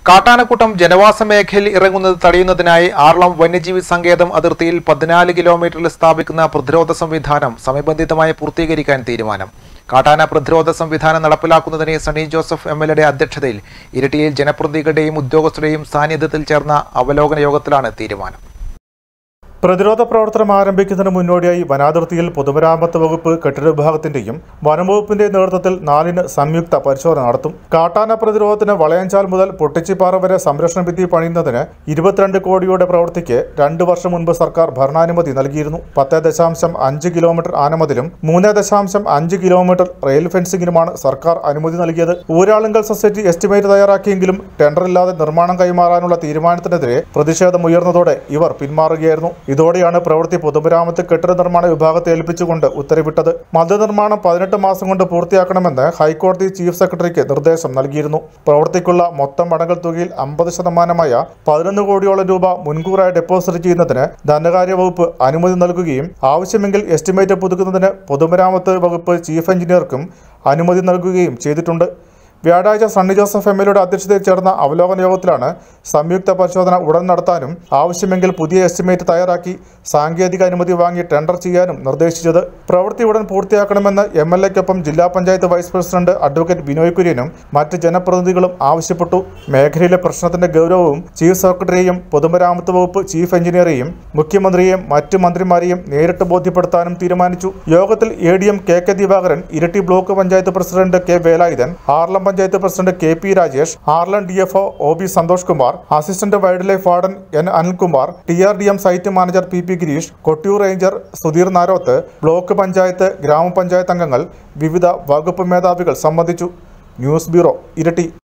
കാട്ടാനക്കൂട്ടം ജനവാസ മേഖലയിൽ ഇറങ്ങുന്നത് തടയുന്നതിനായി ആറളം വന്യജീവി സങ്കേതം അതിർത്തിയിൽ പതിനാല് കിലോമീറ്ററിൽ സ്ഥാപിക്കുന്ന പ്രതിരോധ സംവിധാനം സമയബന്ധിതമായി പൂർത്തീകരിക്കാൻ തീരുമാനം കാട്ടാന പ്രതിരോധ സംവിധാനം നടപ്പിലാക്കുന്നതിന് സണ്ണി ജോസഫ് എം എൽ എയുടെ അധ്യക്ഷതയിൽ ഇരട്ടിയിൽ ജനപ്രതിനിധികളുടെയും ഉദ്യോഗസ്ഥരുടെയും സാന്നിധ്യത്തിൽ ചേർന്ന അവലോകന യോഗത്തിലാണ് തീരുമാനം പ്രതിരോധ പ്രവർത്തനം ആരംഭിക്കുന്നതിന് മുന്നോടിയായി വനാതിർത്തിയിൽ പൊതുമരാമത്ത് വകുപ്പ് കെട്ടിട വിഭാഗത്തിന്റെയും വനംവകുപ്പിന്റെ നേതൃത്വത്തിൽ നാലിന് സംയുക്ത പരിശോധന നടത്തും കാട്ടാന പ്രതിരോധത്തിന് വളയഞ്ചാൽ മുതൽ പൊട്ടിച്ചിപ്പാറ വരെ സംരക്ഷണ ഭിത്തി പണിയുന്നതിന് ഇരുപത്തിരണ്ട് കോടിയുടെ പ്രവൃത്തിക്ക് രണ്ട് വർഷം മുൻപ് സർക്കാർ ഭരണാനുമതി നൽകിയിരുന്നു പത്ത് ദശാംശം അഞ്ച് കിലോമീറ്റർ ആനമതിലും മൂന്ന് ദശാംശം അഞ്ച് കിലോമീറ്റർ റെയിൽ ഫെൻസിംഗിനുമാണ് സർക്കാർ അനുമതി നൽകിയത് ഊരാളുങ്കൽ സൊസൈറ്റി എസ്റ്റിമേറ്റ് തയ്യാറാക്കിയെങ്കിലും ടെൻഡറില്ലാതെ നിർമ്മാണം കൈമാറാനുള്ള തീരുമാനത്തിനെതിരെ പ്രതിഷേധമുയർന്നതോടെ ഇവർ പിന്മാറുകയായിരുന്നു ഇതോടെയാണ് പ്രവൃത്തി പൊതുമരാമത്ത് കെട്ടിട നിർമ്മാണ വിഭാഗത്തെ ഏൽപ്പിച്ചുകൊണ്ട് ഉത്തരവിട്ടത് മദ്യനിർമ്മാണം പതിനെട്ട് മാസം കൊണ്ട് പൂർത്തിയാക്കണമെന്ന് ഹൈക്കോടതി ചീഫ് സെക്രട്ടറിക്ക് നിർദ്ദേശം നൽകിയിരുന്നു പ്രവൃത്തിക്കുള്ള മൊത്തം അടങ്കൽ തുകയിൽ അമ്പത് ശതമാനമായ പതിനൊന്ന് കോടിയോളം രൂപ മുൻകൂറായി ഡെപ്പോസിറ്റ് ചെയ്യുന്നതിന് ധനകാര്യ വകുപ്പ് അനുമതി നൽകുകയും ആവശ്യമെങ്കിൽ എസ്റ്റിമേറ്റ് പുതുക്കുന്നതിന് പൊതുമരാമത്ത് വകുപ്പ് ചീഫ് എഞ്ചിനീയർക്കും അനുമതി നൽകുകയും ചെയ്തിട്ടുണ്ട് വ്യാഴാഴ്ച സണ്ണി ജോസഫ് എം എൽഎയുടെ അധ്യക്ഷതയിൽ ചേർന്ന അവലോകന യോഗത്തിലാണ് സംയുക്ത പരിശോധന ഉടൻ നടത്താനും ആവശ്യമെങ്കിൽ പുതിയ എസ്റ്റിമേറ്റ് തയ്യാറാക്കി സാങ്കേതിക അനുമതി വാങ്ങി ടെൻഡർ ചെയ്യാനും നിർദ്ദേശിച്ചത് പ്രവൃത്തി ഉടൻ പൂർത്തിയാക്കണമെന്ന് എം എൽ എക്കൊപ്പം ജില്ലാ panchayat vice president advocate Binoy കുര്യനും മറ്റ് ജനപ്രതിനിധികളും ആവശ്യപ്പെട്ടു മേഖലയിലെ പ്രശ്നത്തിന്റെ ഗൗരവവും ചീഫ് സെക്രട്ടറിയെയും പൊതുമരാമത്ത് വകുപ്പ് ചീഫ് എഞ്ചിനീയറെയും മുഖ്യമന്ത്രിയെയും മറ്റ് മന്ത്രിമാരെയും നേരിട്ട് ബോധ്യപ്പെടുത്താനും തീരുമാനിച്ചു യോഗത്തിൽ A D M K K Divakaran Iritty block panchayat president K Velayudhan Aralam panchayat president K P Rajesh Aralam D F O B Santhosh Kumar assistant wildlife warden N Anilkumar T R D M site manager P P Gireesh Kottiyoor ranger Sudheer Naroth block panchayat ഗ്രാമപഞ്ചായത്ത് അംഗങ്ങൾ വിവിധ വകുപ്പ് മേധാവികൾ സംബന്ധിച്ചു ന്യൂസ് ബ്യൂറോ ഇരട്ടി